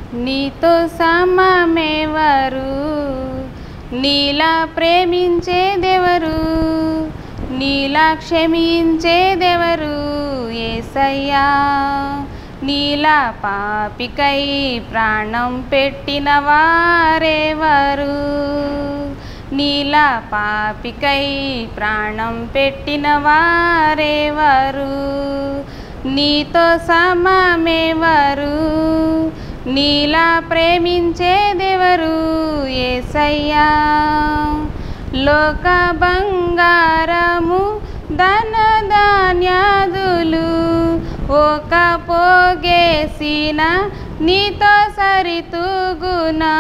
నీతో సమమెవరు నీలా ప్రేమించేదెవరు నీలా క్షమించేదెవరు ఏసయ్యా నీలా పాపికై ప్రాణం పెట్టిన వారెవరు నీలా పాపికై ప్రాణం పెట్టిన వారెవరు నీతో సమమెవరు నీలా ప్రేమించేదెవరు ఏసయ్యా లోక బంగారము ధన ధాన్యాదులు ఒక పోగేసిన నీతో సరితూగునా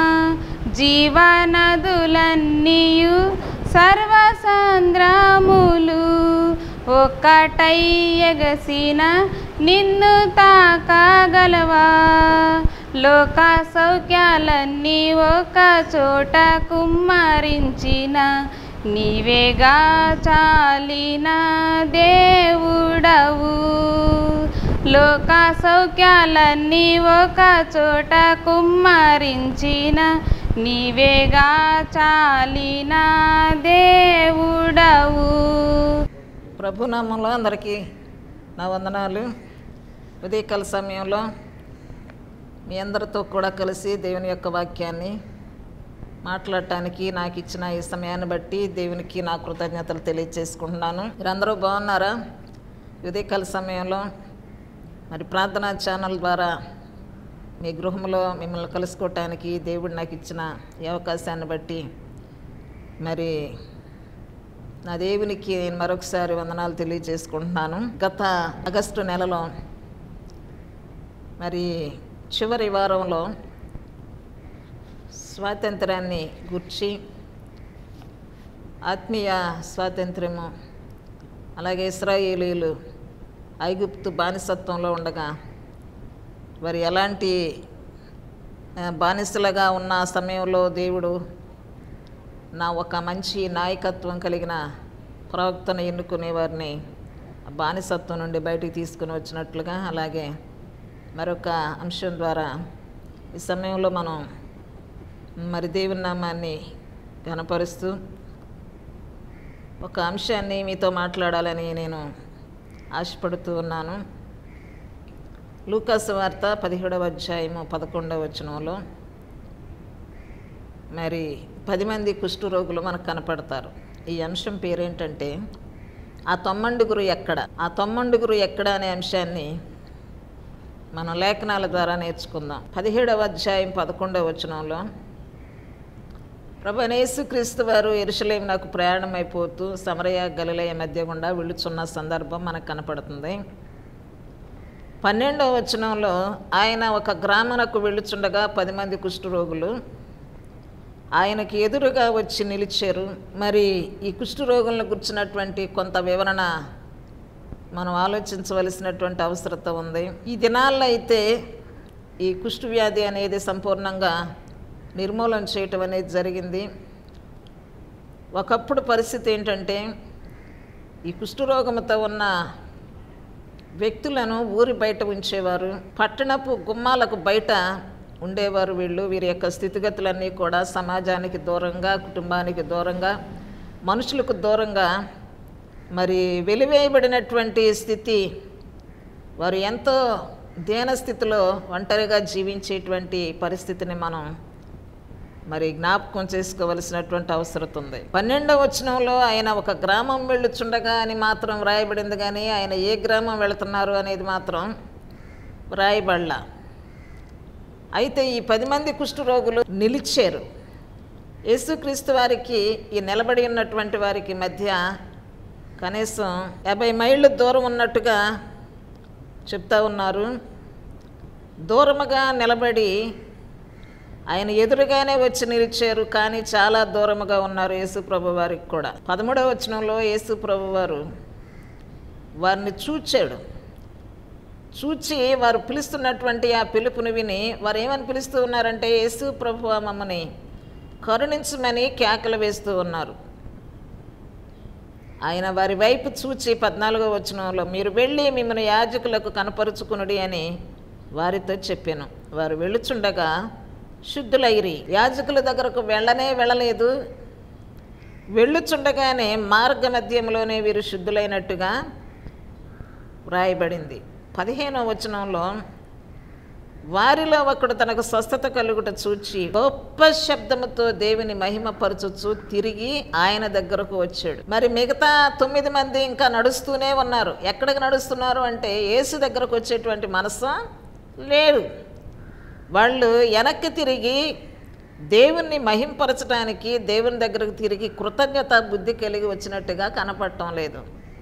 జీవనదులన్నీయు సర్వసంద్రములు ఒక్కటై ఎగసిన నిన్ను తాకగలవా లోక సౌఖ్యాలన్నీ ఒక చోట కుమ్మరించిన నీవేగా చాలిన దేవుడవు లోక సౌఖ్యాలన్నీ ఒక చోట కుమ్మరించిన నీవేగా చాలిన దేవుడవు ప్రభునామంలో అందరికీ నా వందనాలు ఉదయకాల సమయంలో మీ అందరితో కూడా కలిసి దేవుని యొక్క వాక్యాన్ని మాట్లాడటానికి నాకు ఇచ్చిన ఈ సమయాన్ని బట్టి దేవునికి నా కృతజ్ఞతలు తెలియజేసుకుంటున్నాను మీరందరూ బాగున్నారా ఈ ఉదయకాల సమయంలో మరి ప్రార్థనా ఛానల్ ద్వారా మీ గృహంలో మిమ్మల్ని కలుసుకోవటానికి దేవుడు నాకు ఇచ్చిన ఈ అవకాశాన్ని బట్టి మరి నా దేవునికి నేను మరొకసారి వందనాలు తెలియజేసుకుంటున్నాను గత ఆగస్టు నెలలో మరి చివరి వారంలో స్వాతంత్రాన్ని గుర్చి ఆత్మీయ స్వాతంత్ర్యము అలాగే ఇస్రాయేలీలు ఐగుప్తు బానిసత్వంలో ఉండగా వారు ఎలాంటి ఆ, బానిసలుగా ఉన్న సమయంలో దేవుడు నా ఒక మంచి నాయకత్వం కలిగిన ప్రవక్తను ఎన్నుకునే వారిని ఆ బానిసత్వం నుండి బయటికి తీసుకుని వచ్చినట్లుగా అలాగే మరొక అంశం ద్వారా ఈ సమయంలో మనం మరి దేవుని నామాన్ని కనపరుస్తూ ఒక అంశాన్ని మీతో మాట్లాడాలని నేను ఆశపడుతూ ఉన్నాను లూకాసు వార్త పదిహేడవ అధ్యాయము పదకొండవ వచనంలో మరి పది మంది కుష్ఠరోగులు మనకు కనపడతారు ఈ అంశం పేరేంటంటే ఆ తొమ్మండుగురు ఎక్కడ ఆ తొమ్మండుగురు ఎక్కడ అనే అంశాన్ని మనం లేఖనాల ద్వారా నేర్చుకుందాం పదిహేడవ అధ్యాయం పదకొండవ వచనంలో ప్రభు యేసుక్రీస్తు వారు ఎరుసలేం నాకు ప్రయాణం అయిపోతూ సమరయ గలిలయ మధ్య గుండా వెళ్ళుచున్న సందర్భం మనకు కనపడుతుంది పన్నెండవ వచనంలో ఆయన ఒక గ్రామనకు వెళ్ళుచుండగా పది మంది కుష్ఠరోగులు ఆయనకి ఎదురుగా వచ్చి నిలిచారు మరి ఈ కుష్ఠరోగులను గుర్చినటువంటి కొంత వివరణ మనం ఆలోచించవలసినటువంటి అవసరత ఉంది ఈ దినాల్లో అయితే ఈ కుష్టు వ్యాధి అనేది సంపూర్ణంగా నిర్మూలన చేయటం అనేది జరిగింది ఒకప్పుడు పరిస్థితి ఏంటంటే ఈ కుష్ఠరోగంతో ఉన్న వ్యక్తులను ఊరి బయట ఉంచేవారు పట్టణపు గుమ్మాలకు బయట ఉండేవారు వీళ్ళు వీరి యొక్క స్థితిగతులన్నీ కూడా సమాజానికి దూరంగా కుటుంబానికి దూరంగా మనుషులకు దూరంగా మరి వెలివేయబడినటువంటి స్థితి వారు ఎంతో దీన స్థితిలో ఒంటరిగా జీవించేటువంటి పరిస్థితిని మనం మరి జ్ఞాపకం చేసుకోవలసినటువంటి అవసరం ఉంది పన్నెండవ వచనంలో ఆయన ఒక గ్రామం వెళ్ళుచుండగా అని మాత్రం వ్రాయబడింది కానీ ఆయన ఏ గ్రామం వెళుతున్నారు అనేది మాత్రం వ్రాయబడలా అయితే ఈ పది మంది కుష్ఠరోగులు నిలిచారు యేసుక్రీస్తు వారికి ఈ నిలబడి ఉన్నటువంటి వారికి మధ్య కనీసం యాభై మైళ్ళు దూరం ఉన్నట్టుగా చెప్తా ఉన్నారు దూరముగా నిలబడి ఆయన ఎదురుగానే వచ్చి నిలిచారు కానీ చాలా దూరముగా ఉన్నారు యేసు ప్రభు వారికి కూడా పదమూడవ వచనంలో యేసు ప్రభు వారు వారిని చూచాడు చూచి వారు పిలుస్తున్నటువంటి ఆ పిలుపుని విని వారు ఏమని పిలుస్తూ ఉన్నారంటే యేసు ప్రభు మమ్మని కరుణించమని కేకలు వేస్తూ ఉన్నారు ఆయన వారి వైపు చూచి పద్నాలుగో వచనంలో మీరు వెళ్ళి మిమ్మల్ని యాజకులకు కనపరుచుకునుడి అని వారితో చెప్పాను వారు వెళ్ళుచుండగా శుద్ధులైరి యాజకుల దగ్గరకు వెళ్ళనే వెళ్ళలేదు వెళ్ళుచుండగానే మార్గ మధ్యంలోనే వీరు శుద్ధులైనట్టుగా వ్రాయబడింది పదిహేనో వచనంలో వారిలో ఒకడు తనకు స్వస్థత కలుగుట చూచి గొప్ప శబ్దముతో దేవుని మహిమపరచుచు తిరిగి ఆయన దగ్గరకు వచ్చాడు మరి మిగతా తొమ్మిది మంది ఇంకా నడుస్తూనే ఉన్నారు ఎక్కడికి నడుస్తున్నారు అంటే యేసు దగ్గరకు వచ్చేటువంటి మనసు లేదు వాళ్ళు వెనక్కి తిరిగి దేవుణ్ణి మహింపరచడానికి దేవుని దగ్గరకు తిరిగి కృతజ్ఞత బుద్ధి కలిగి వచ్చినట్టుగా కనపడటం లేదు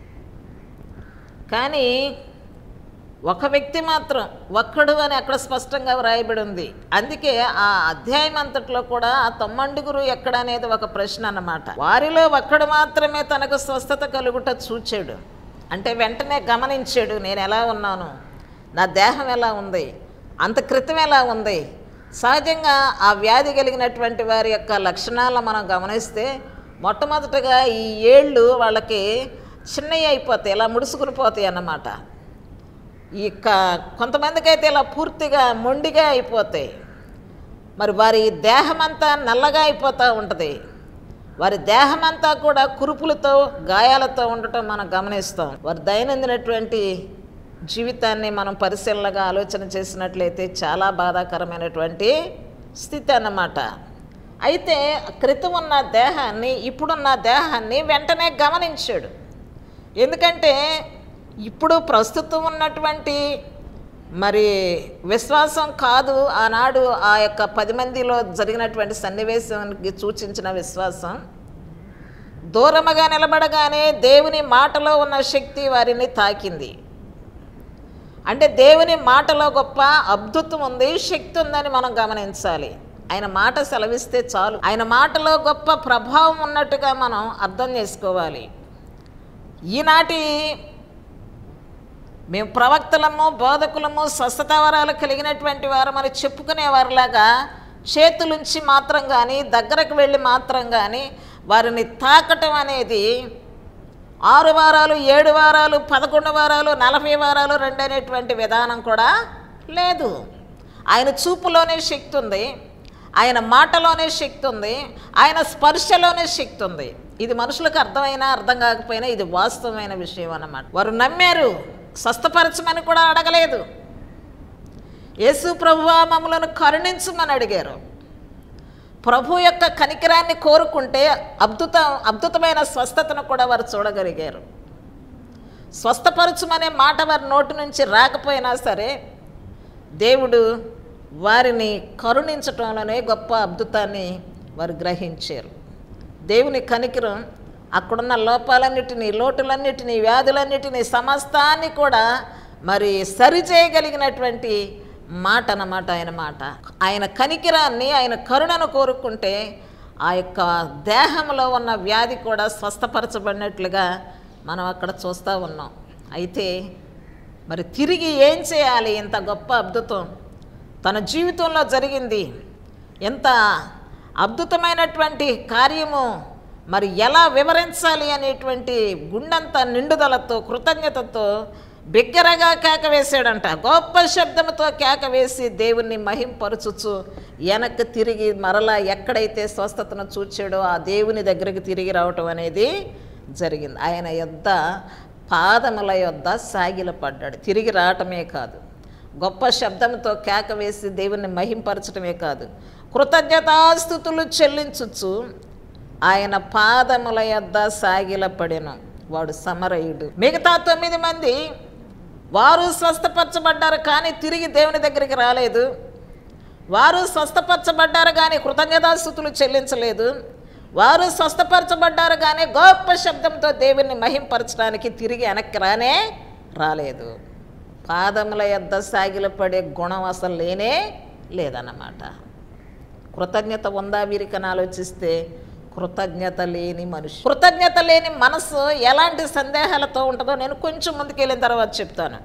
కానీ ఒక వ్యక్తి మాత్రం ఒక్కడు అని అక్కడ స్పష్టంగా వ్రాయబడి ఉంది అందుకే ఆ అధ్యాయం అంతట్లో కూడా ఆ తొమ్మండుగురు ఎక్కడ అనేది ఒక ప్రశ్న అన్నమాట వారిలో ఒక్కడు మాత్రమే తనకు స్వస్థత కలుగుట చూచాడు అంటే వెంటనే గమనించాడు నేను ఎలా ఉన్నాను నా దేహం ఎలా ఉంది అంత క్రితం ఎలా ఉంది సహజంగా ఆ వ్యాధి కలిగినటువంటి వారి యొక్క లక్షణాలను మనం గమనిస్తే మొట్టమొదటగా ఈ ఏళ్ళు వాళ్ళకి చిన్నవి అయిపోతాయి ఇలా ముడుసుకుని పోతాయి అన్నమాట ఈ క- కొంతమందికి అయితే ఇలా పూర్తిగా మొండిగా అయిపోతాయి మరి వారి దేహమంతా నల్లగా అయిపోతూ ఉంటుంది వారి దేహమంతా కూడా కురుపులతో గాయాలతో ఉండటం మనం గమనిస్తాం వారి దైనందినటువంటి జీవితాన్ని మనం పరిశీలనగా ఆలోచన చేసినట్లయితే చాలా బాధాకరమైనటువంటి స్థితి అన్నమాట అయితే క్రితం ఉన్న దేహాన్ని ఇప్పుడున్న దేహాన్ని వెంటనే గమనించాడు ఎందుకంటే ఇప్పుడు ప్రస్తుతం ఉన్నటువంటి మరి విశ్వాసం కాదు ఆనాడు ఆ యొక్క పది మందిలో జరిగినటువంటి సన్నివేశానికి సూచించిన విశ్వాసం దూరముగా నిలబడగానే దేవుని మాటలో ఉన్న శక్తి వారిని తాకింది అంటే దేవుని మాటలో గొప్ప అద్భుతం ఉంది శక్తి ఉందని మనం గమనించాలి ఆయన మాట సెలవిస్తే చాలు ఆయన మాటలో గొప్ప ప్రభావం ఉన్నట్టుగా మనం అర్థం చేసుకోవాలి ఈనాటి మేము ప్రవక్తలము బోధకులము స్వస్థత వరాలు కలిగినటువంటి వారు మరి చెప్పుకునేవారిలాగా చేతులుంచి మాత్రం కానీ దగ్గరకు వెళ్ళి మాత్రం కానీ వారిని తాకటం అనేది ఆరు వారాలు ఏడు వారాలు పదకొండు వారాలు నలభై వారాలు రెండు అనేటువంటి విధానం కూడా లేదు ఆయన చూపులోనే శక్తి ఉంది ఆయన మాటలోనే శక్తి ఉంది ఆయన స్పర్శలోనే శక్తి ఉంది ఇది మనుషులకు అర్థమైనా అర్థం కాకపోయినా ఇది వాస్తవమైన విషయం అన్నమాట వారు నమ్మారు స్వస్థపరచమని కూడా అడగలేదు యేసు ప్రభువా మమ్మలను కరుణించమని అడిగారు ప్రభు యొక్క కనికరాన్ని కోరుకుంటే అద్భుత అద్భుతమైన స్వస్థతను కూడా వారు చూడగలిగారు స్వస్థపరచుమనే మాట వారి నోటి నుంచి రాకపోయినా సరే దేవుడు వారిని కరుణించటంలోనే గొప్ప అద్భుతాన్ని వారు గ్రహించారు దేవుని కనికరం అక్కడున్న లోపాలన్నిటినీ లోటులన్నిటినీ వ్యాధులన్నిటినీ సమస్తాన్ని కూడా మరి సరిచేయగలిగినటువంటి మాట అన్నమాట ఆయన మాట ఆయన కనికిరాన్ని ఆయన కరుణను కోరుకుంటే ఆ యొక్క దేహంలో ఉన్న వ్యాధి కూడా స్వస్థపరచబడినట్లుగా మనం అక్కడ చూస్తూ ఉన్నాం అయితే మరి తిరిగి ఏం చేయాలి ఇంత గొప్ప అద్భుతం తన జీవితంలో జరిగింది ఎంత అద్భుతమైనటువంటి కార్యము మరి ఎలా వివరించాలి అనేటువంటి గుండంత నిండుదలతో కృతజ్ఞతతో బిగ్గరగా కేక వేసాడంట గొప్ప శబ్దముతో కేక వేసి దేవుణ్ణి మహింపరచుచు వెనక్కి తిరిగి మరలా ఎక్కడైతే స్వస్థతను చూచాడో ఆ దేవుని దగ్గరికి తిరిగి రావటం అనేది జరిగింది ఆయన యొద్ద పాదముల యొద్ద సాగిలపడ్డాడు తిరిగి రావటమే కాదు గొప్ప శబ్దంతో కేక వేసి దేవుణ్ణి మహింపరచడమే కాదు కృతజ్ఞతాస్థుతులు చెల్లించుచు ఆయన పాదముల యొద్ద సాగిలపడెను వాడు సమరయుడు మిగతా తొమ్మిది మంది వారు స్వస్థపరచబడ్డారు కానీ తిరిగి దేవుని దగ్గరికి రాలేదు వారు స్వస్థపరచబడ్డారు కానీ కృతజ్ఞతాస్థుతులు చెల్లించలేదు వారు స్వస్థపరచబడ్డారు కానీ గొప్ప శబ్దంతో దేవుని మహింపరచడానికి తిరిగి వెనక్కి రానే రాలేదు పాదముల యొద్ద సాగిలపడే గుణం అసలు లేనే లేదన్నమాట కృతజ్ఞత ఉందా వీరికని ఆలోచిస్తే కృతజ్ఞత లేని మనిషి కృతజ్ఞత లేని మనసు ఎలాంటి సందేహాలతో ఉంటుందో నేను కొంచెం ముందుకు వెళ్ళిన తర్వాత చెప్తాను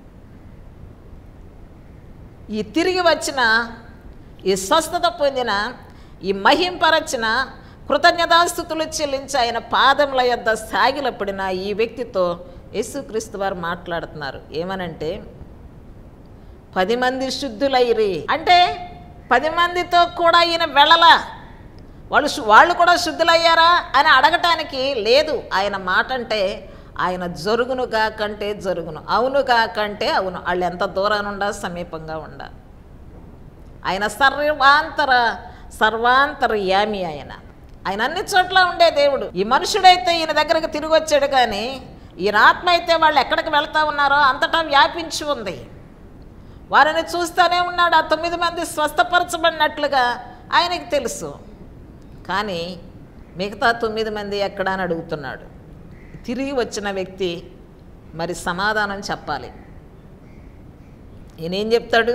ఈ తిరిగి వచ్చిన ఈ స్వస్థత పొందిన ఈ మహింపరచిన కృతజ్ఞతాస్థుతులు చెల్లించి ఆయన పాదముల యొద్ద సాగిలపడిన ఈ వ్యక్తితో యేసుక్రీస్తు వారు మాట్లాడుతున్నారు ఏమనంటే పది మంది శుద్ధులైరి అంటే పది మందితో కూడా ఈయన వెళ్ళలా వాళ్ళు శు- వాళ్ళు కూడా శుద్ధులయ్యారా అని అడగటానికి లేదు ఆయన మాట అంటే ఆయన జరుగును కాకంటే జరుగును అవును కాకంటే అవును వాళ్ళు ఎంత దూరాన ఉండా సమీపంగా ఉండా ఆయన సర్వాంతర సర్వాంతర యామి ఆయన ఆయన అన్ని చోట్ల ఉండే దేవుడు ఈ మనుషుడైతే ఈయన దగ్గరకు తిరిగి వచ్చాడు కానీ ఈయన ఆత్మ అయితే వాళ్ళు ఎక్కడికి వెళ్తా ఉన్నారో అంతటా వ్యాపించి ఉంది వారిని చూస్తూనే ఉన్నాడు ఆ తొమ్మిది మంది స్వస్థపరచబడినట్లుగా ఆయనకి తెలుసు కానీ మిగతా తొమ్మిది మంది ఎక్కడా అని అడుగుతున్నాడు తిరిగి వచ్చిన వ్యక్తి మరి సమాధానం చెప్పాలి ఈయన ఏం చెప్తాడు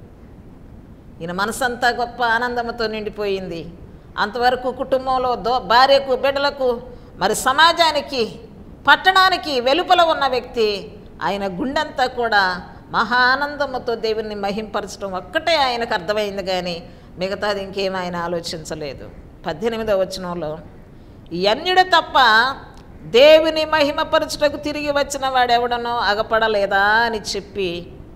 ఈయన మనసంతా గొప్ప ఆనందంతో నిండిపోయింది అంతవరకు కుటుంబంలో దో భార్యకు బిడ్డలకు మరి సమాజానికి పట్టణానికి వెలుపల ఉన్న వ్యక్తి ఆయన గుండెంతా కూడా మహా ఆనందముతో దేవుని మహింపరచడం ఒక్కటే ఆయనకు అర్థమైంది కానీ మిగతాది ఇంకేం ఆయన ఆలోచించలేదు పద్దెనిమిదవ వచనంలో ఈ అన్యుడు తప్ప దేవుని మహిమపరచుటకు తిరిగి వచ్చిన వాడెవడనో అగపడలేదా అని చెప్పి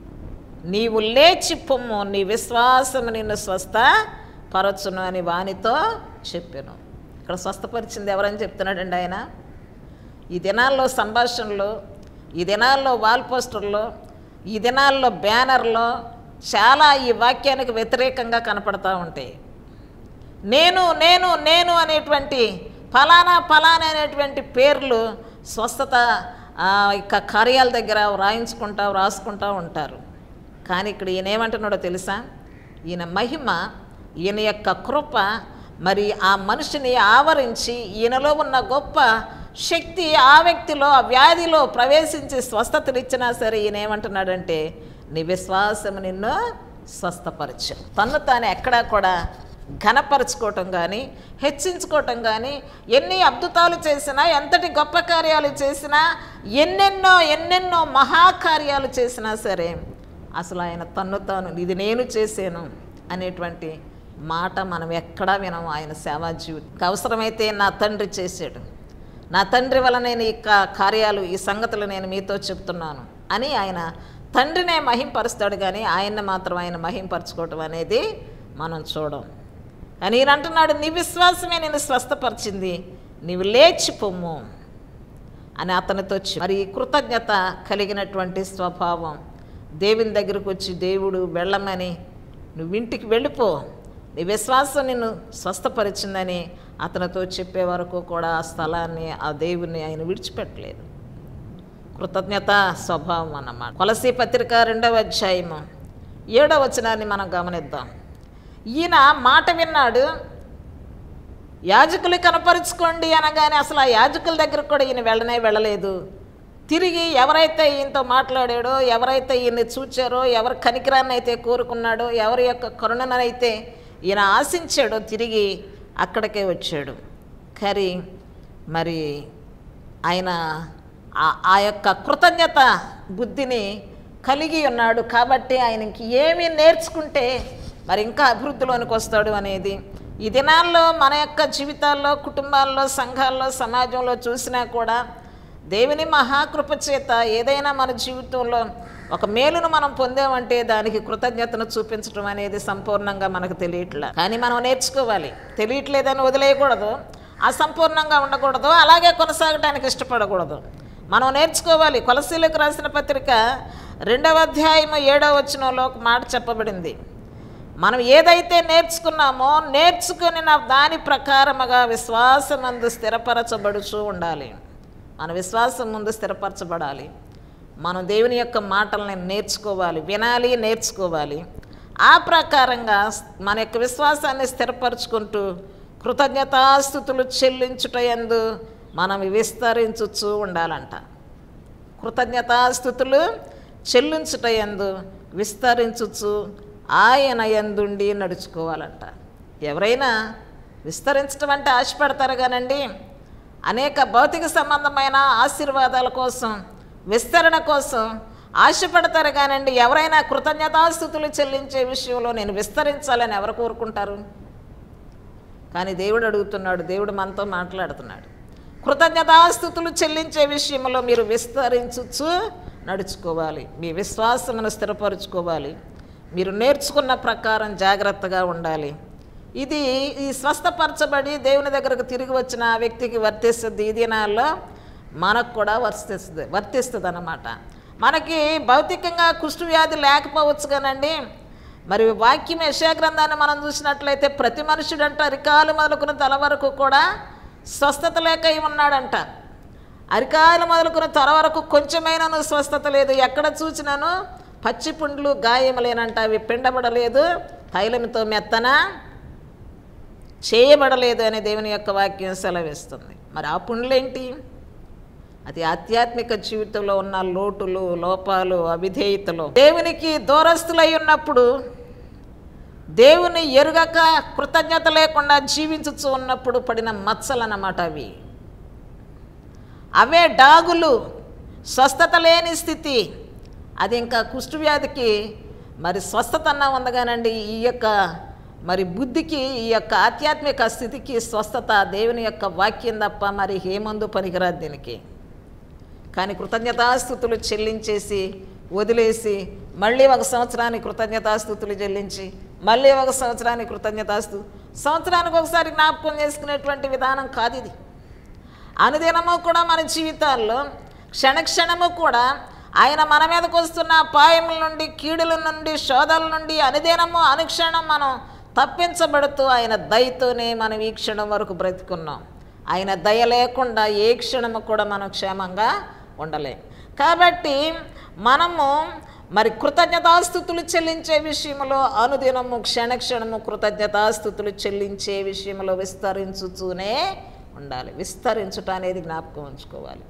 నీవు లేచి పొమ్ము నీ విశ్వాసము నిన్ను స్వస్థ పరచును అని వానితో చెప్పాను ఇక్కడ స్వస్థపరిచింది ఎవరని చెప్తున్నాడండి ఆయన ఈ దినాల్లో సంభాషణలు ఈ దినాల్లో వాల్ పోస్టర్లో ఈ దినాల్లో బ్యానర్లో చాలా ఈ వాక్యానికి వ్యతిరేకంగా కనపడతా ఉంటాయి నేను నేను నేను అనేటువంటి ఫలానా ఫలానా అనేటువంటి పేర్లు స్వస్థత ఆ, ఇక కార్యాల దగ్గర వ్రాయించుకుంటా వ్రాసుకుంటా ఉంటారు కానీ ఇక్కడ ఈయన ఏమంటున్నాడో తెలుసా ఈయన మహిమ ఈయన యొక్క కృప మరి ఆ మనిషిని ఆవరించి ఈయనలో ఉన్న గొప్ప శక్తి ఆ వ్యక్తిలో ఆ వ్యాధిలో ప్రవేశించి స్వస్థతనిచ్చినా సరే ఈయన ఏమంటున్నాడంటే నీ విశ్వాసం నిన్ను స్వస్థపరచు తన్ను తాను ఎక్కడా కూడా ఘనపరుచుకోవటం కానీ హెచ్చించుకోవటం కానీ ఎన్ని అద్భుతాలు చేసినా ఎంతటి గొప్ప కార్యాలు చేసినా ఎన్నెన్నో ఎన్నెన్నో మహాకార్యాలు చేసినా సరే అసలు ఆయన తన్ను తాను ఇది నేను చేశాను అనేటువంటి మాట మనం ఎక్కడా వినము ఆయన సేవా జీవితం అవసరమైతే నా తండ్రి చేశాడు నా తండ్రి వల్ల నేను ఈ కా- కార్యాలు ఈ సంగతులు నేను మీతో చెప్తున్నాను అని ఆయన తండ్రినే మహింపరుస్తాడు కానీ ఆయన్ని మాత్రం ఆయన మహింపరచుకోవటం అనేది మనం చూడం అని ఈయన అంటున్నాడు నీ విశ్వాసమే నేను స్వస్థపరిచింది నీవు లేచి పొమ్ము అని అతనితో చెప్పి మరి ఈ కృతజ్ఞత కలిగినటువంటి స్వభావం దేవుని దగ్గరకు వచ్చి దేవుడు వెళ్ళమని నువ్వు ఇంటికి వెళ్ళిపో నీ విశ్వాసం నిన్ను స్వస్థపరిచిందని అతనితో చెప్పే వరకు కూడా ఆ స్థలాన్ని ఆ దేవుని ఆయన విడిచిపెట్టలేదు కృతజ్ఞత స్వభావం అన్నమాట కొలసి పత్రిక రెండవ అధ్యాయము ఏడవ వచనాన్ని మనం గమనిద్దాం ఈయన మాట విన్నాడు యాజకులు కనపరుచుకోండి అనగానే అసలు ఆ యాజకుల దగ్గరకు కూడా ఈయన వెళ్ళనే వెళ్ళలేదు తిరిగి ఎవరైతే ఈయనతో మాట్లాడాడో ఎవరైతే ఈయన్ని చూచారో ఎవరి కనికరాన్ని అయితే కోరుకున్నాడో ఎవరి యొక్క కరుణనైతే ఈయన ఆశించాడో తిరిగి అక్కడికే వచ్చాడు కానీ మరి ఆయన ఆ- ఆ యొక్క కృతజ్ఞత బుద్ధిని కలిగి ఉన్నాడు కాబట్టి ఆయనకి ఏమి నేర్చుకుంటే మరి ఇంకా అభివృద్ధిలోనికి వస్తాడు అనేది ఈ దినాల్లో మన యొక్క జీవితాల్లో కుటుంబాల్లో సంఘాల్లో సమాజంలో చూసినా కూడా దేవుని మహాకృప చేత ఏదైనా మన జీవితంలో ఒక మేలును మనం పొందామంటే దానికి కృతజ్ఞతను చూపించడం అనేది సంపూర్ణంగా మనకు తెలియట్లే కానీ మనం నేర్చుకోవాలి తెలియట్లేదని వదిలేయకూడదు అసంపూర్ణంగా ఉండకూడదు అలాగే కొనసాగడానికి ఇష్టపడకూడదు మనం నేర్చుకోవాలి కొలసీలకు రాసిన పత్రిక రెండవ అధ్యాయము ఏడవ వచనంలో ఒక మాట చెప్పబడింది మనం ఏదైతే నేర్చుకున్నామో నేర్చుకుని దాని ప్రకారముగా విశ్వాసమందు స్థిరపరచబడుచూ ఉండాలి మన విశ్వాసం ముందు స్థిరపరచబడాలి మనం దేవుని యొక్క మాటల్ని నేర్చుకోవాలి వినాలి నేర్చుకోవాలి ఆ ప్రకారంగా మన యొక్క విశ్వాసాన్ని స్థిరపరచుకుంటూ కృతజ్ఞతాస్థుతులు చెల్లించుటయందు మనం విస్తరించుచూ ఉండాలంట కృతజ్ఞతాస్థుతులు చెల్లించుటయందు విస్తరించుచు ఆయన యందుండి నడుచుకోవాలంట ఎవరైనా విస్తరించడం అంటే ఆశపడతారు కానండి అనేక భౌతిక సంబంధమైన ఆశీర్వాదాల కోసం విస్తరణ కోసం ఆశపడతారు కానండి ఎవరైనా కృతజ్ఞతాస్థుతులు చెల్లించే విషయంలో నేను విస్తరించాలని ఎవరు కోరుకుంటారు కానీ దేవుడు అడుగుతున్నాడు దేవుడు మనతో మాట్లాడుతున్నాడు కృతజ్ఞతాస్థుతులు చెల్లించే విషయంలో మీరు విస్తరించుచు నడుచుకోవాలి మీ విశ్వాసమును స్థిరపరుచుకోవాలి మీరు నేర్చుకున్న ప్రకారం జాగ్రత్తగా ఉండాలి ఇది ఈ స్వస్థపరచబడి దేవుని దగ్గరకు తిరిగి వచ్చిన ఆ వ్యక్తికి వర్తిస్తుంది ఈ దినాల్లో మనకు కూడా వర్తిస్తుంది వర్తిస్తుంది అన్నమాట మనకి భౌతికంగా కుష్టు వ్యాధి లేకపోవచ్చు కానండి మరి వాక్యం యశాగ్రంథాన్ని మనం చూసినట్లయితే ప్రతి మనుషుడంట అరికాలు మొదలుకున్న తల వరకు కూడా స్వస్థత లేక ఉన్నాడంట అరికాలు మొదలుకున్న తల వరకు కొంచెమైనాను స్వస్థత లేదు ఎక్కడ చూసినాను పచ్చి పుండ్లు గాయములేనంట అవి పిండబడలేదు తైలంతో మెత్తన చేయబడలేదు అని దేవుని యొక్క వాక్యం సెలవిస్తుంది మరి ఆ పుండ్లేంటి అది ఆధ్యాత్మిక జీవితంలో ఉన్న లోటులు లోపాలు అవిధేయతలు దేవునికి దూరస్తులై ఉన్నప్పుడు దేవుని ఎరుగక కృతజ్ఞత లేకుండా జీవించుచు ఉన్నప్పుడు పడిన మచ్చలు అన్నమాట అవి అవే డాగులు స్వస్థత లేని స్థితి అది ఇంకా కుష్ఠవ్యాధికి మరి స్వస్థత అన్నా ఉందగానండి ఈ యొక్క మరి బుద్ధికి ఈ యొక్క ఆధ్యాత్మిక స్థితికి స్వస్థత దేవుని యొక్క వాక్యం తప్ప మరి ఏ మందు పనికిరాదు దీనికి కానీ కృతజ్ఞతాస్థుతులు చెల్లించేసి వదిలేసి మళ్ళీ ఒక సంవత్సరానికి కృతజ్ఞతాస్థుతులు చెల్లించి మళ్ళీ ఒక సంవత్సరానికి కృతజ్ఞతాస్తు సంవత్సరానికి ఒకసారి జ్ఞాపకం చేసుకునేటువంటి విధానం కాదు ఇది అనుదినము కూడా మన జీవితాల్లో క్షణక్షణము కూడా ఆయన మన మీదకు వస్తున్న అపాయముల నుండి కీడుల నుండి శోధల నుండి అనుదినము అనుక్షణం మనం తప్పించబడుతూ ఆయన దయతోనే మనం ఈ క్షణం వరకు బ్రతుకున్నాం ఆయన దయ లేకుండా ఏ క్షణము కూడా మనం క్షేమంగా ఉండలేం కాబట్టి మనము మరి కృతజ్ఞతాస్థుతులు చెల్లించే విషయంలో అనుదినము క్షణక్షణము కృతజ్ఞతాస్థుతులు చెల్లించే విషయంలో విస్తరించుతూనే ఉండాలి విస్తరించుట అనేది జ్ఞాపకం ఉంచుకోవాలి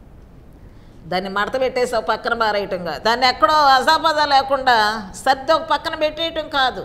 దాన్ని మడత పెట్టేసి ఒక పక్కన పారేయటం కాదు దాన్ని ఎక్కడో అజాపజా లేకుండా సర్ది ఒక పక్కన పెట్టేయటం కాదు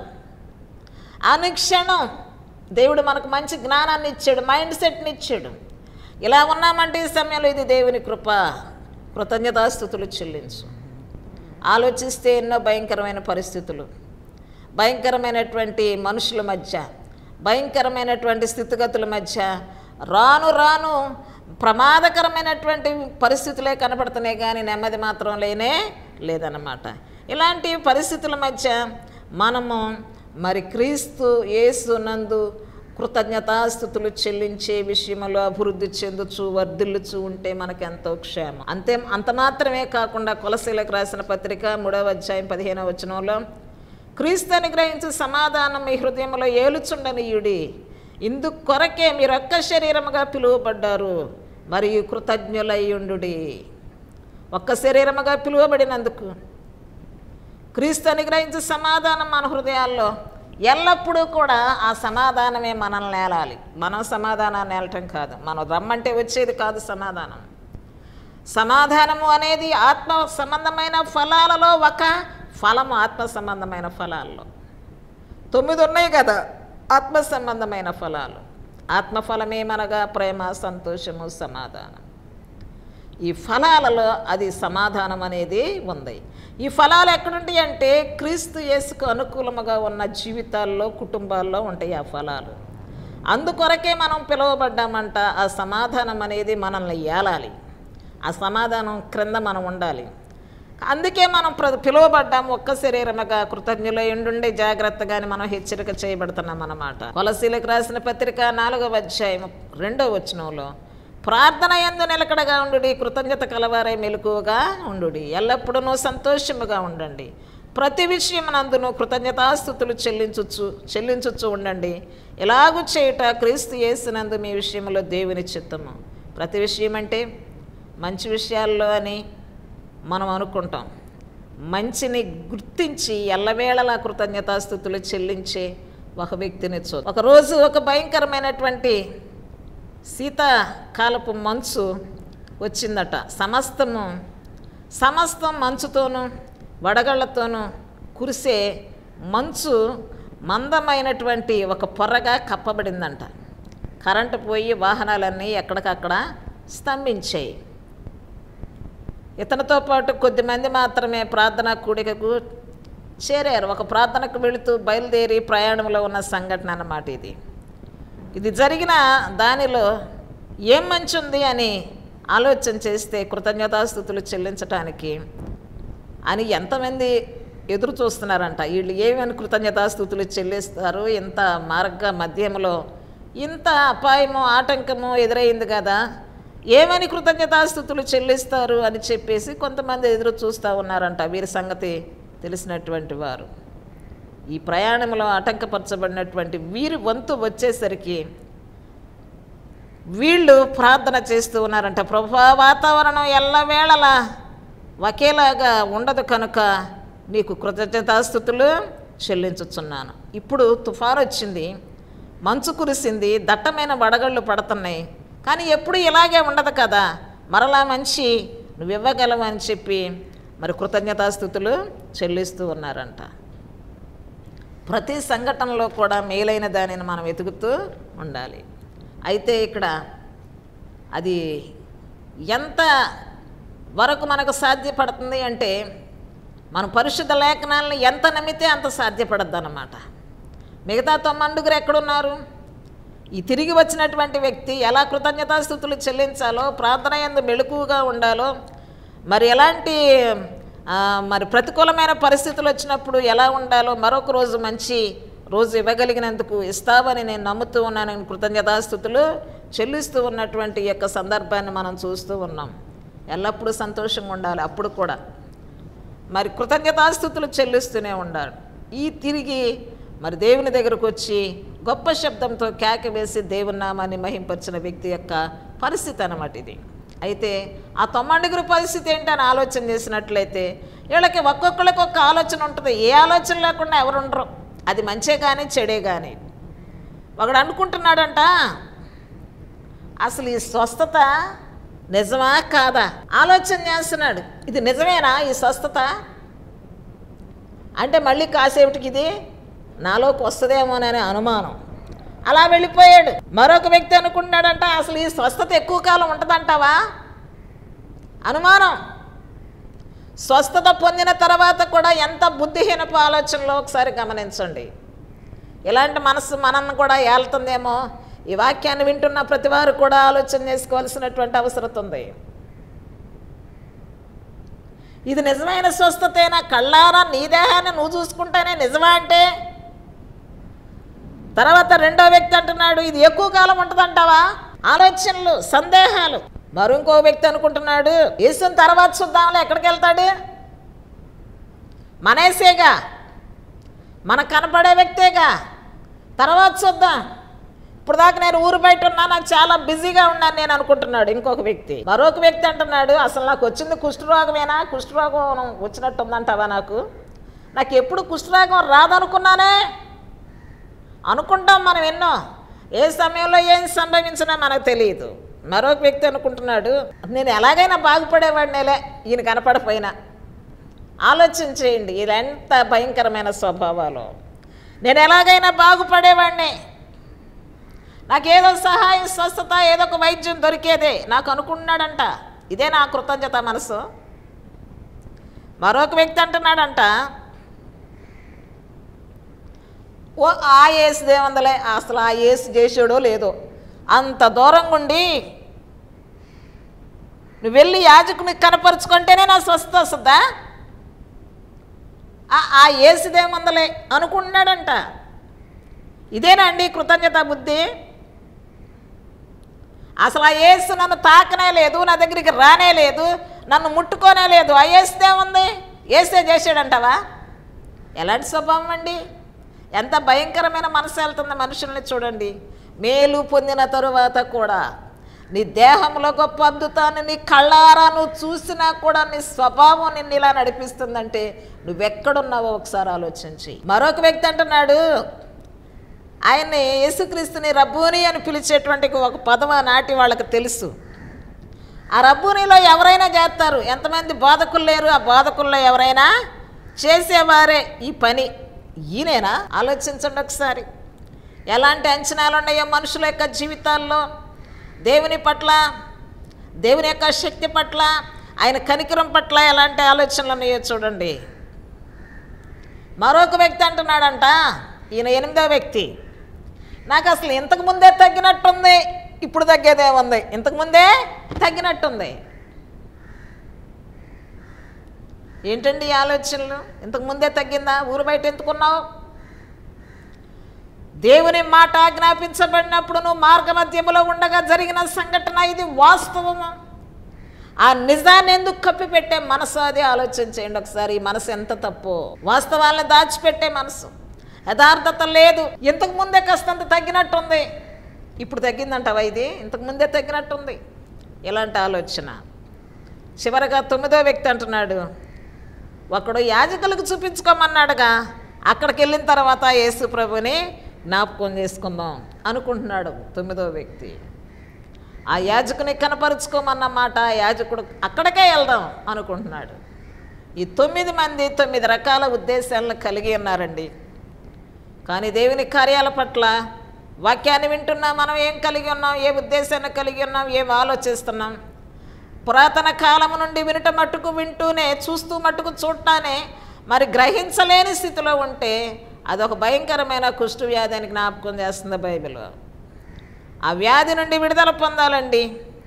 అనుక్షణం దేవుడు మనకు మంచి జ్ఞానాన్ని ఇచ్చాడు మైండ్ సెట్ని ఇచ్చాడు ఇలా ఉన్నామంటే ఈ సమయంలో ఇది దేవుని కృప కృతజ్ఞతాస్థుతులు చెల్లించు ఆలోచిస్తే ఎన్నో భయంకరమైన పరిస్థితులు భయంకరమైనటువంటి మనుషుల మధ్య భయంకరమైనటువంటి స్థితిగతుల మధ్య రాను రాను ప్రమాదకరమైనటువంటి పరిస్థితులే కనపడుతున్నాయి కానీ నెమ్మది మాత్రం లేనే లేదన్నమాట ఇలాంటి పరిస్థితుల మధ్య మనము మరి క్రీస్తు యేసు నందు కృతజ్ఞతాస్థుతులు చెల్లించే విషయంలో అభివృద్ధి చెందుచు వర్ధిల్లుచు ఉంటే మనకు ఎంతో క్షేమం అంతే అంత మాత్రమే కాకుండా కులశీలకు రాసిన పత్రిక మూడవ అధ్యాయం పదిహేనవ వచనంలో క్రీస్తు అనుగ్రహించు సమాధానం మీ హృదయంలో ఏలుచుండనీయుడి ఇందు కొరకే మీరు ఒక్క శరీరముగా పిలువబడ్డారు మరియు కృతజ్ఞులయ్యుండు ఒక్క శరీరముగా పిలువబడినందుకు క్రీస్తు అనుగ్రహించే సమాధానం మన హృదయాల్లో ఎల్లప్పుడూ కూడా ఆ సమాధానమే మనల్ని నేలాలి మనం సమాధానాన్ని నేలటం కాదు మనం రమ్మంటే వచ్చేది కాదు సమాధానం సమాధానము అనేది ఆత్మ సంబంధమైన ఫలాలలో ఒక ఫలము ఆత్మ సంబంధమైన ఫలాల్లో తొమ్మిది ఉన్నాయి కదా ఆత్మ సంబంధమైన ఫలాలు ఆత్మఫలమేమనగా ప్రేమ సంతోషము సమాధానం ఈ ఫలాలలో అది సమాధానం అనేది ఉంది ఈ ఫలాలు ఎక్కడుంటాయి అంటే క్రీస్తు యేసుకు అనుకూలముగా ఉన్న జీవితాల్లో కుటుంబాల్లో ఉంటాయి ఆ ఫలాలు అందుకొరకే మనం పిలువబడ్డామంట ఆ సమాధానం అనేది మనల్ని ఏలాలి ఆ సమాధానం క్రింద మనం ఉండాలి అందుకే మనం ప్ర పిలువబడ్డాము ఒక్క శరీరముగా కృతజ్ఞులై ఉండుండే జాగ్రత్తగాని మనం హెచ్చరిక చేయబడుతున్నాం అన్నమాట కొలసీలకు రాసిన పత్రిక నాలుగవ అధ్యాయం రెండవ వచనంలో ప్రార్థన ఎందు నిలకడగా ఉండు కృతజ్ఞత కలవారై మెలకువగా ఉండు ఎల్లప్పుడూ సంతోషముగా ఉండండి ప్రతి విషయం నందును కృతజ్ఞతాస్థుతులు చెల్లించుచు చెల్లించుచు ఉండండి ఎలాగూ చేయుట క్రీస్తు యేసునందు మీ విషయంలో దేవుని చిత్తము ప్రతి విషయం అంటే మంచి విషయాల్లో అని మనం అనుకుంటాం మంచిని గుర్తించి ఎల్లవేళలా కృతజ్ఞతాస్థుతులు చెల్లించే ఒక వ్యక్తిని చూ ఒకరోజు ఒక భయంకరమైనటువంటి శీతాకాలపు మంచు వచ్చిందట సమస్తము సమస్తం మంచుతోనూ వడగళ్లతోనూ కురిసే మంచు మందమైనటువంటి ఒక పొరగా కప్పబడిందంట కరెంటు పోయి వాహనాలన్నీ ఎక్కడికక్కడ స్తంభించాయి ఇతనితో పాటు కొద్దిమంది మాత్రమే ప్రార్థన కూడికకు చేరారు ఒక ప్రార్థనకు వెళుతూ బయలుదేరి ప్రయాణంలో ఉన్న సంఘటన అన్నమాట ఇది ఇది జరిగిన దానిలో ఏం మంచి ఉంది అని ఆలోచన చేస్తే కృతజ్ఞతాస్థుతులు చెల్లించటానికి అని ఎంతమంది ఎదురు చూస్తున్నారంట వీళ్ళు ఏమని కృతజ్ఞతాస్థుతులు చెల్లిస్తారు ఇంత మార్గ మధ్యంలో ఇంత అపాయము ఆటంకము ఎదురైంది కదా ఏమని కృతజ్ఞతాస్థుతులు చెల్లిస్తారు అని చెప్పేసి కొంతమంది ఎదురు చూస్తూ ఉన్నారంట వీరి సంగతి తెలిసినటువంటి వారు ఈ ప్రయాణంలో ఆటంకపరచబడినటువంటి వీరి వంతు వచ్చేసరికి వీళ్ళు ప్రార్థన చేస్తూ ఉన్నారంట ప్రభా వాతావరణం ఎల్లవేళలా ఒకేలాగా ఉండదు కనుక నీకు కృతజ్ఞతాస్థుతులు చెల్లించుచున్నాను ఇప్పుడు తుఫాను వచ్చింది మంచు కురిసింది దట్టమైన వడగళ్ళు పడుతున్నాయి కానీ ఎప్పుడు ఇలాగే ఉండదు కదా మరలా మంచి నువ్వు ఇవ్వగలవని చెప్పి మరి కృతజ్ఞతాస్థుతులు చెల్లిస్తూ ఉన్నారంట ప్రతి సంఘటనలో కూడా మేలైన దానిని మనం వెతుకుతూ ఉండాలి అయితే ఇక్కడ అది ఎంత వరకు మనకు సాధ్యపడుతుంది అంటే మన పరిశుద్ధ లేఖనాలను ఎంత నమ్మితే అంత సాధ్యపడద్దు అన్నమాట మిగతా తొమ్మండుగురు ఎక్కడున్నారు ఈ తిరిగి వచ్చినటువంటి వ్యక్తి ఎలా కృతజ్ఞతాస్థుతులు చెల్లించాలో ప్రార్థన ఎందు మెలకువగా ఉండాలో మరి ఎలాంటి ఆ, మరి ప్రతికూలమైన పరిస్థితులు వచ్చినప్పుడు ఎలా ఉండాలో మరొక రోజు మంచి రోజు ఇవ్వగలిగినందుకు ఇస్తావని నేను నమ్ముతూ ఉన్నాను కృతజ్ఞతాస్థుతులు చెల్లిస్తూ ఉన్నటువంటి ఈ యొక్క సందర్భాన్ని మనం చూస్తూ ఉన్నాం ఎల్లప్పుడూ సంతోషంగా ఉండాలి అప్పుడు కూడా మరి కృతజ్ఞతాస్థుతులు చెల్లిస్తూనే ఉండాలి ఈ తిరిగి మరి దేవుని దగ్గరకు వచ్చి గొప్ప శబ్దంతో కేక వేసి దేవుని నామాన్ని మహింపరిచిన వ్యక్తి యొక్క పరిస్థితి అన్నమాట ఇది అయితే ఆ తొమ్మండుగురు పరిస్థితి ఏంటని ఆలోచన చేసినట్లయితే వీళ్ళకి ఒక్కొక్కరికి ఒక్క ఆలోచన ఉంటుంది ఏ ఆలోచన లేకుండా ఎవరు ఉండరు అది మంచే కానీ చెడే కానీ ఒకడు అనుకుంటున్నాడంట అసలు ఈ స్వస్థత నిజమా కాదా ఆలోచన చేస్తున్నాడు ఇది నిజమేనా ఈ స్వస్థత అంటే మళ్ళీ కాసేపటికి ఇది నాలోకి వస్తుందేమోననే అనుమానం అలా వెళ్ళిపోయాడు మరొక వ్యక్తి అనుకుంటున్నాడంట అసలు ఈ స్వస్థత ఎక్కువ కాలం ఉంటుందంటావా అనుమానం స్వస్థత పొందిన తర్వాత కూడా ఎంత బుద్ధిహీనపు ఆలోచనలో ఒకసారి గమనించండి ఇలాంటి మనసు మనల్ని కూడా ఏళ్తుందేమో ఈ వాక్యాన్ని వింటున్న ప్రతి వారు కూడా ఆలోచన చేసుకోవాల్సినటువంటి అవసరం ఉంది ఇది నిజమైన స్వస్థతేనా కళ్ళారా నీ దేహాన్ని నువ్వు చూసుకుంటేనే నిజమా అంటే తర్వాత రెండో వ్యక్తి అంటున్నాడు ఇది ఎక్కువ కాలం ఉంటుందంటావా ఆలోచనలు సందేహాలు మరి ఇంకో వ్యక్తి అనుకుంటున్నాడు యేసుని తర్వాత చూద్దాంలే ఎక్కడికి వెళ్తాడు మనేసేగా మనకు కనపడే వ్యక్తేగా తర్వాత చూద్దాం ఇప్పుడు దాకా నేను ఊరు బయట ఉన్నా నాకు చాలా బిజీగా ఉన్నాను నేను అనుకుంటున్నాడు ఇంకొక వ్యక్తి మరొక వ్యక్తి అంటున్నాడు అసలు నాకు వచ్చింది కుష్ఠరోగమేనా కుష్ఠరోగం వచ్చినట్టు ఉందంటావా నాకు నాకు ఎప్పుడు కుష్ఠరోగం రాదనుకున్నానే అనుకుంటాం మనం ఎన్నో ఏ సమయంలో ఏం సంభవించినా మనకు తెలియదు మరొక వ్యక్తి అనుకుంటున్నాడు నేను ఎలాగైనా బాగుపడేవాడినేలే ఈయన కనపడపోయినా ఆలోచన చేయండి ఇది ఎంత భయంకరమైన స్వభావాలు నేను ఎలాగైనా బాగుపడేవాడిని నాకేదో సహాయం స్వస్థత ఏదో ఒక వైద్యం దొరికేదే నాకు అనుకుంటున్నాడంట ఇదే నా కృతజ్ఞత మనసు మరొక వ్యక్తి అంటున్నాడంట ఓ ఆ ఏసు దేవందలే అసలు ఆ ఏసు చేసాడో లేదో అంత దూరంగా ఉండి నువ్వు వెళ్ళి యాజకుని కనపరుచుకుంటేనే నా స్వస్థ వస్తుందా ఆ- ఆ ఏసుదేమందలే అనుకుంటున్నాడంట ఇదేనా అండి కృతజ్ఞత బుద్ధి అసలు ఆ యేసు నన్ను తాకనే లేదు నా దగ్గరికి రానే లేదు నన్ను ముట్టుకోనే లేదు ఆ ఏసుదేముంది ఏసే చేసాడంటావా ఎలాంటి స్వభావం అండి ఎంత భయంకరమైన మనసు వెళ్తుంది మనుషుల్ని చూడండి మేలు పొందిన తరువాత కూడా నీ దేహంలో గొప్ప అద్భుతాన్ని నీ కళ్ళారా నువ్వు చూసినా కూడా నీ స్వభావం నిన్ను ఇలా నడిపిస్తుందంటే నువ్వెక్కడున్నావో ఒకసారి ఆలోచించి మరొక వ్యక్తి అంటున్నాడు ఆయన్ని యేసుక్రీస్తుని రబ్బూని అని పిలిచేటువంటి ఒక పదం నాటి వాళ్ళకి తెలుసు ఆ రబ్బూనిలో ఎవరైనా చేస్తారు ఎంతమంది బోధకులు లేరు ఆ బోధకుల్లో ఎవరైనా చేసేవారే ఈ పని ఈయనేనా ఆలోచించండి ఒకసారి ఎలాంటి అంచనాలు ఉన్నాయో మనుషుల యొక్క జీవితాల్లో దేవుని పట్ల దేవుని యొక్క శక్తి పట్ల ఆయన కనికరం పట్ల ఎలాంటి ఆలోచనలు ఉన్నాయో చూడండి మరొక వ్యక్తి అంటున్నాడంట ఈయన ఎనిమిదో వ్యక్తి నాకు అసలు ఇంతకు ముందే తగ్గినట్టుంది ఇప్పుడు తగ్గేదే ఉంది ఇంతకుముందే తగ్గినట్టుంది ఏంటండి ఈ ఆలోచనలు ఇంతకుముందే తగ్గిందా ఊరు బయట ఎందుకున్నావు దేవుని మాట ఆజ్ఞాపించబడినప్పుడు నువ్వు మార్గమధ్యములో ఉండగా జరిగిన సంఘటన ఇది వాస్తవము ఆ నిజాన్ని ఎందుకు కప్పిపెట్టే మనసు అది ఆలోచన చేయండి ఒకసారి ఈ మనసు ఎంత తప్పు వాస్తవాలను దాచిపెట్టే మనసు యథార్థత లేదు ఇంతకు ముందే కాస్తంత తగ్గినట్టుంది ఇప్పుడు తగ్గిందంటావా ఇది ఇంతకు ముందే తగ్గినట్టుంది ఇలాంటి ఆలోచన చివరగా తొమ్మిదో వ్యక్తి అంటున్నాడు ఒకడు యాజకులకు చూపించుకోమన్నాడుగా అక్కడికి వెళ్ళిన తర్వాత యేసు ప్రభుని జ్ఞాపకం చేసుకుందాం అనుకుంటున్నాడు తొమ్మిదో వ్యక్తి ఆ యాజకుని కనపరుచుకోమన్న మాట ఆ యాజకుడు అక్కడికే వెళ్దాం అనుకుంటున్నాడు ఈ తొమ్మిది మంది తొమ్మిది రకాల ఉద్దేశాలను కలిగి ఉన్నారండి కానీ దేవుని కార్యాల పట్ల వాక్యాన్ని వింటున్నా మనం ఏం కలిగి ఉన్నాం ఏ ఉద్దేశాన్ని కలిగి ఉన్నాం ఏం ఆలోచిస్తున్నాం పురాతన కాలము నుండి వినుట మట్టుకు వింటూనే చూస్తూ మట్టుకు చూడటానే మరి గ్రహించలేని స్థితిలో ఉంటే అదొక భయంకరమైన కుష్టు వ్యాధి అని జ్ఞాపకం చేస్తుంది బైబిల్ ఆ వ్యాధి నుండి విడుదల పొందాలండి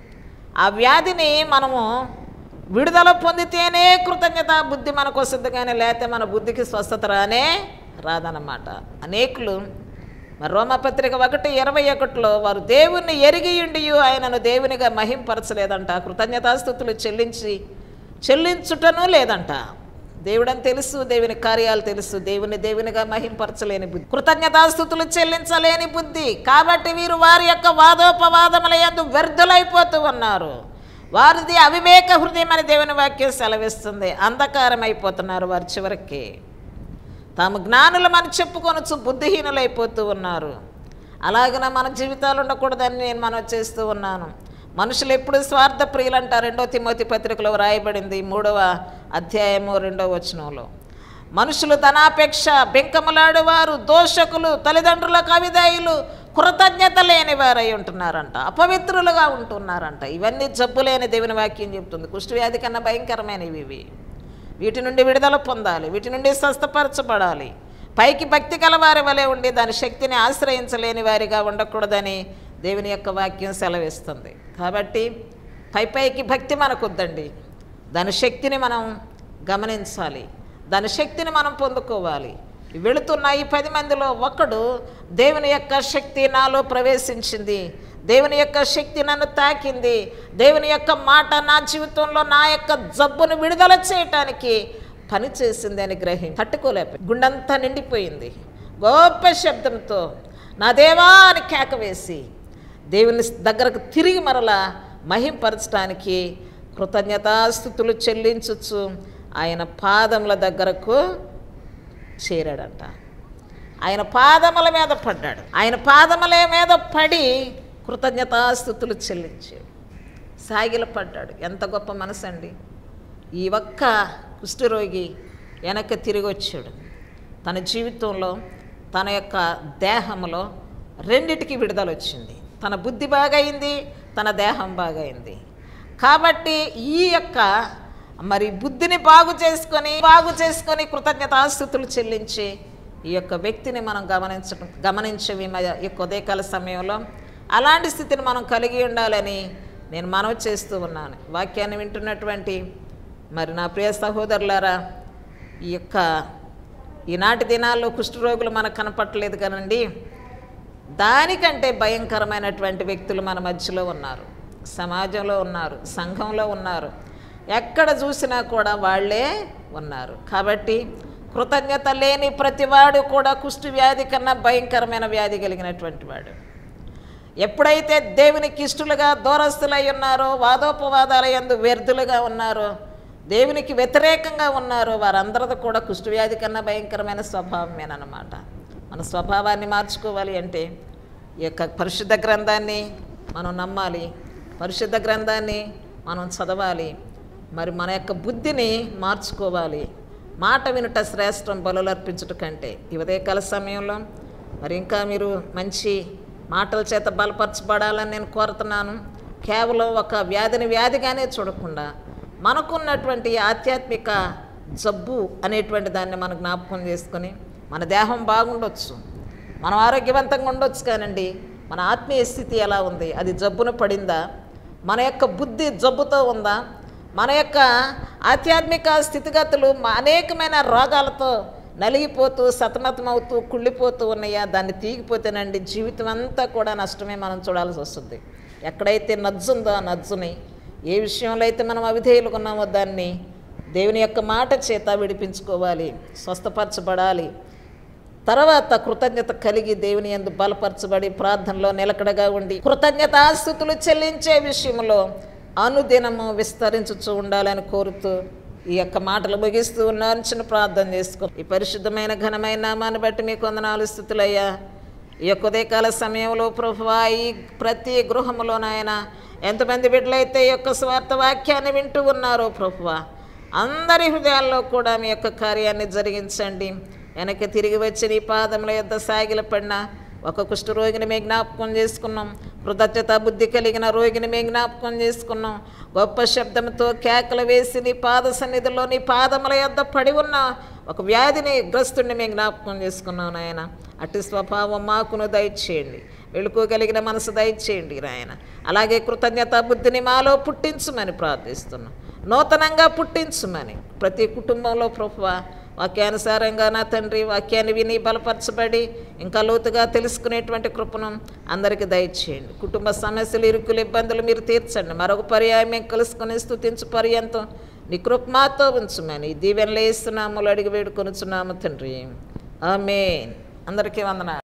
ఆ వ్యాధిని మనము విడుదల పొందితేనే కృతజ్ఞత బుద్ధి మనకు వస్తుంది కానీ లేకపోతే మన బుద్ధికి స్వస్థత రానే రాదన్నమాట అనేకులు మరి రోమపత్రిక ఒకటి ఇరవై ఒకటిలో వారు దేవుణ్ణి ఎరిగియుండి ఆయనను దేవునిగా మహింపరచలేదంట కృతజ్ఞతాస్థుతులు చెల్లించి చెల్లించుటను లేదంట దేవుడని తెలుసు దేవుని కార్యాలు తెలుసు దేవుని దేవునిగా మహింపరచలేని బుద్ధి కృతజ్ఞతాస్థుతులు చెల్లించలేని బుద్ధి కాబట్టి వీరు వారి యొక్క వాదోపవాదముల యందు వ్యర్థులైపోతూ ఉన్నారు వారిది అవివేక హృదయం అని దేవుని వాక్యం సెలవిస్తుంది అంధకారం అయిపోతున్నారు వారు చివరికి తాము జ్ఞానులమని చెప్పుకొనొచ్చు బుద్ధిహీనులైపోతూ ఉన్నారు అలాగన మన జీవితాలు ఉండకూడదని నేను మనం చేస్తూ ఉన్నాను మనుషులు ఎప్పుడు స్వార్థ ప్రియులు అంటారు రెండో తిమోతి పత్రికలో వ్రాయబడింది మూడవ అధ్యాయము రెండవ వచనంలో మనుషులు ధనాపేక్ష బెంకములాడువారు దోషకులు తల్లిదండ్రులకు అవిదాయులు కృతజ్ఞత లేని వారై ఉంటున్నారంట అపవిత్రులుగా ఉంటున్నారంట ఇవన్నీ జబ్బు లేని దేవుని వాక్యం చెప్తుంది కుష్ఠవ్యాధి కన్నా భయంకరమైనవి ఇవి వీటి నుండి విడుదల పొందాలి వీటి నుండి స్వస్థపరచబడాలి పైకి భక్తి కలవారి వలె ఉండి దాని శక్తిని ఆశ్రయించలేని వారిగా ఉండకూడదని దేవుని యొక్క వాక్యం సెలవిస్తుంది కాబట్టి పై పైకి భక్తి మనకొద్దండి దాని శక్తిని మనం గమనించాలి దాని శక్తిని మనం పొందుకోవాలి వెళుతున్న ఈ పది మందిలో ఒకడు దేవుని యొక్క శక్తి నాలో ప్రవేశించింది దేవుని యొక్క శక్తి నన్ను తాకింది దేవుని యొక్క మాట నా జీవితంలో నా యొక్క జబ్బును విడుదల చేయటానికి పని చేసింది అని గ్రహి తట్టుకోలేక గుండంతా నిండిపోయింది గొప్ప శబ్దంతో నా దేవా అని కేక వేసి దేవుని దగ్గరకు తిరిగి మరలా మహింపరచడానికి కృతజ్ఞతాస్థుతులు చెల్లించచ్చు ఆయన పాదముల దగ్గరకు చేరాడంట ఆయన పాదముల మీద పడ్డాడు ఆయన పాదముల మీద పడి కృతజ్ఞతాస్థుతులు చెల్లించాడు సాగిల పడ్డాడు ఎంత గొప్ప మనసు అండి ఈ ఒక్క కుష్ఠరోగి వెనక్కి తిరిగి వచ్చాడు తన జీవితంలో తన యొక్క దేహంలో రెండిటికి విడుదల వచ్చింది తన బుద్ధి బాగైంది తన దేహం బాగైంది కాబట్టి ఈ యొక్క మరి బుద్ధిని బాగు చేసుకొని బాగు చేసుకొని కృతజ్ఞతాస్థుతులు చెల్లించి ఈ యొక్క వ్యక్తిని మనం గమనించడం గమనించవి ఈ యొక్క ఉదయకాల సమయంలో అలాంటి స్థితిని మనం కలిగి ఉండాలని నేను మనవి చేస్తూ ఉన్నాను వాక్యాన్ని వింటున్నటువంటి మరి నా ప్రియ సహోదరులారా ఈ యొక్క ఈనాటి దినాల్లో కుష్ఠరోగులు మనకు కనపట్టలేదు కనండి దానికంటే భయంకరమైనటువంటి వ్యక్తులు మన మధ్యలో ఉన్నారు సమాజంలో ఉన్నారు సంఘంలో ఉన్నారు ఎక్కడ చూసినా కూడా వాళ్ళే ఉన్నారు కాబట్టి కృతజ్ఞత లేని ప్రతివాడు కూడా కుష్టి వ్యాధి కన్నా భయంకరమైన వ్యాధి కలిగినటువంటి వాడు ఎప్పుడైతే దేవునికి ఇష్టలుగా దూరస్తులై ఉన్నారో వాదోపవాదాల యందు వ్యర్థులుగా ఉన్నారో దేవునికి వ్యతిరేకంగా ఉన్నారో వారందరిది కూడా కుష్ఠవ్యాధి కన్నా భయంకరమైన స్వభావమేనమాట మన స్వభావాన్ని మార్చుకోవాలి అంటే ఈ యొక్క పరిశుద్ధ గ్రంథాన్ని మనం నమ్మాలి పరిశుద్ధ గ్రంథాన్ని మనం చదవాలి మరి మన యొక్క బుద్ధిని మార్చుకోవాలి మాట వినుట శ్రేష్టం బలులు అర్పించుట కంటే ఈ ఉదయకాల సమయంలో మరి ఇంకా మీరు మంచి మాటల చేత బలపరచబడాలని నేను కోరుతున్నాను కేవలం ఒక వ్యాధిని వ్యాధిగానే చూడకుండా మనకున్నటువంటి ఆధ్యాత్మిక జబ్బు అనేటువంటి దాన్ని మనం జ్ఞాపకం చేసుకొని మన దేహం బాగుండొచ్చు మనం ఆరోగ్యవంతంగా ఉండొచ్చు కానండి మన ఆత్మీయ స్థితి ఎలా ఉంది అది జబ్బున పడిందా మన యొక్క బుద్ధి జబ్బుతో ఉందా మన యొక్క ఆధ్యాత్మిక స్థితిగతులు మా అనేకమైన రోగాలతో నలిగిపోతూ సతమతమవుతూ కుళ్ళిపోతూ ఉన్నాయా దాన్ని తీగిపోతేనండి జీవితం అంతా కూడా నష్టమే మనం చూడాల్సి వస్తుంది ఎక్కడైతే నజ్జుందో ఆ నజ్జుని ఏ విషయంలో అయితే మనం అవిధేయులుగా ఉన్నామో దాన్ని దేవుని యొక్క మాట చేత విడిపించుకోవాలి స్వస్థపరచబడాలి తర్వాత కృతజ్ఞత కలిగి దేవుని యందు బలపరచబడి ప్రార్థనలో నిలకడగా ఉండి కృతజ్ఞతాస్థుతులు చెల్లించే విషయంలో అనుదినము విస్తరించుచూ ఉండాలని కోరుతూ ఈ యొక్క మాటలు ముగిస్తూ ఉన్నాను చిన్న ప్రార్థన చేసుకో ఈ పరిశుద్ధమైన ఘనమైన నామాన్ని బట్టి మీకు వందనాలు స్థుతులయ్యా ఈ యొక్క ఉదయకాల సమయంలో ప్రభువా ఈ ప్రతి గృహములో నాయన ఎంతమంది బిడ్డలైతే ఈ యొక్క స్వార్థ వాక్యాన్ని వింటూ ఉన్నారో ప్రభువా అందరి హృదయాల్లో కూడా మీ యొక్క కార్యాన్ని జరిగించండి వెనక్కి తిరిగి వచ్చి నీ పాదముల యొద్ద సాగిల పడిన ఒక కుష్ఠరోగిని మేము జ్ఞాపకం చేసుకున్నాం కృతజ్ఞత బుద్ధి కలిగిన రోగిని మేము జ్ఞాపకం చేసుకున్నాం గొప్ప శబ్దంతో కేకలు వేసి నీ పాద సన్నిధిలో నీ పాదముల యొద్ద పడి ఉన్న ఒక వ్యాధిని గ్రస్తుడిని మేము జ్ఞాపకం చేసుకున్నాం నాయన అట్టి స్వభావం మాకును దయచేయండి వెళుకోగలిగిన మనసు దయచేయండి నాయన అలాగే కృతజ్ఞత బుద్ధిని మాలో పుట్టించమని ప్రార్థిస్తున్నాం నూతనంగా పుట్టించమని ప్రతి కుటుంబంలో ప్రభువ వాక్యానుసారంగా నా తండ్రి వాక్యాన్ని విని బలపరచబడి ఇంకా లోతుగా తెలుసుకునేటువంటి కృపను అందరికీ దయచేయండి కుటుంబ సమస్యలు ఇరుకులు ఇబ్బందులు మీరు తీర్చండి మరొక పర్యాయం మేము కలుసుకుని స్థుతించు పర్యంతం నీ కృప మాతో ఉంచమని దీవెనలు వేస్తున్నాములు అడిగి వేడుకొనుచున్నాము తండ్రి ఆమెన్ అందరికీ వందనాలు